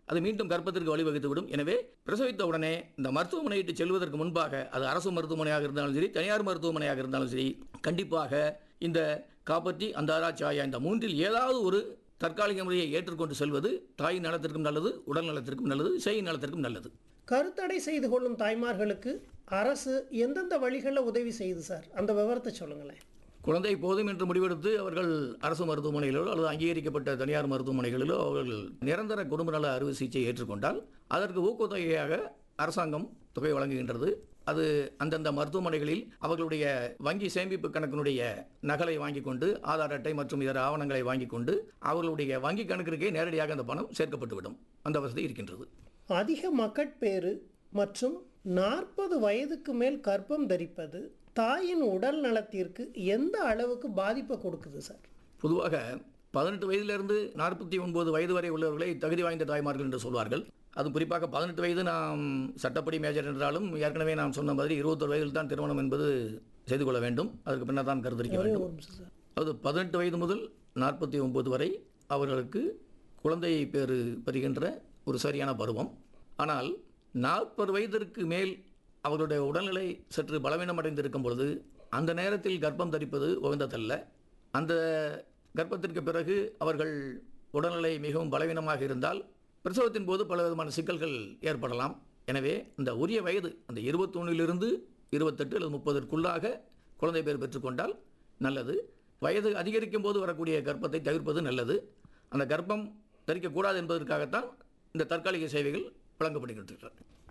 அது மீண்டும் கர்ப்பத்திற்கு வழிவகுத்துவிடும் எனவே பிரசவித்த உடனே இந்த மருத்துவமனையிட்டு செல்வதற்கு முன்பாக அது அரசு மருத்துவமனையாக இருந்தாலும் சரி தனியார் மருத்துவமனையாக இருந்தாலும் சரி கண்டிப்பாக இந்த காப்பத்தி அந்தாரா சாயா இந்த மூன்றில் ஏதாவது ஒரு தற்காலிக முறையை ஏற்றுக்கொண்டு செல்வது தாய் நலத்திற்கும் நல்லது உடல் நலத்திற்கும் நல்லது செய் நலத்திற்கும் நல்லது கருத்தடை செய்து கொள்ளும் தாய்மார்களுக்கு அரசு எந்தெந்த வழிகளில் உதவி செய்யுது சார் அந்த விவரத்தை சொல்லுங்களேன் குழந்தை போதும் என்று முடிவெடுத்து அவர்கள் அரசு மருத்துவமனைகளிலோ அல்லது அங்கீகரிக்கப்பட்ட தனியார் மருத்துவமனைகளிலோ அவர்கள் நிரந்தர குடும்ப நல அறுவை சிகிச்சை ஏற்றுக்கொண்டால் அதற்கு ஊக்கத்தொகையாக அரசாங்கம் தொகை வழங்குகின்றது அது அந்தந்த மருத்துவமனைகளில் அவர்களுடைய வங்கி சேமிப்பு கணக்கினுடைய நகலை வாங்கி கொண்டு ஆதார் அட்டை மற்றும் இதர ஆவணங்களை வாங்கி கொண்டு அவர்களுடைய வங்கி கணக்கிற்கே நேரடியாக அந்த பணம் சேர்க்கப்பட்டுவிடும் அந்த வசதி இருக்கின்றது அதிக மக்கட்பேறு மற்றும் நாற்பது வயதுக்கு மேல் கர்ப்பம் தரிப்பது தாயின் உடல் நலத்திற்கு எந்த அளவுக்கு பாதிப்பை கொடுக்குது சார் பொதுவாக பதினெட்டு வயதிலிருந்து நாற்பத்தி ஒன்பது வயது வரை உள்ளவர்களை தகுதி வாய்ந்த தாய்மார்கள் என்று சொல்வார்கள் அது குறிப்பாக பதினெட்டு வயது நாம் சட்டப்படி மேஜர் என்றாலும் ஏற்கனவே நாம் சொன்ன மாதிரி இருபத்தொரு வயதில் தான் திருமணம் என்பது செய்து கொள்ள வேண்டும் அதற்கு பின்னர் தான் கருத்தரிக்க ஒரே வேண்டும் ஒரு நிமிஷம் சார் அது பதினெட்டு வயது முதல் நாற்பத்தி ஒன்பது வரை அவர்களுக்கு குழந்தை பேறு பெறுகின்ற ஒரு சரியான பருவம் ஆனால் நாற்பது வயதிற்கு மேல் அவர்களுடைய உடல்நிலை சற்று பலவீனமடைந்திருக்கும் பொழுது அந்த நேரத்தில் கர்ப்பம் தரிப்பது உகந்ததல்ல அந்த கர்ப்பத்திற்கு பிறகு அவர்கள் உடல்நிலை மிகவும் பலவீனமாக இருந்தால் பிரசவத்தின் போது பல விதமான சிக்கல்கள் ஏற்படலாம் எனவே இந்த உரிய வயது அந்த இருபத்தொன்னிலிருந்து இருபத்தெட்டு அல்லது முப்பதற்குள்ளாக குழந்தை பேர் பெற்றுக்கொண்டால் நல்லது வயது அதிகரிக்கும் போது வரக்கூடிய கர்ப்பத்தை தவிர்ப்பது நல்லது அந்த கர்ப்பம் தரிக்கக்கூடாது என்பதற்காகத்தான் இந்த தற்காலிக சேவைகள் வழங்கப்படுகின்றன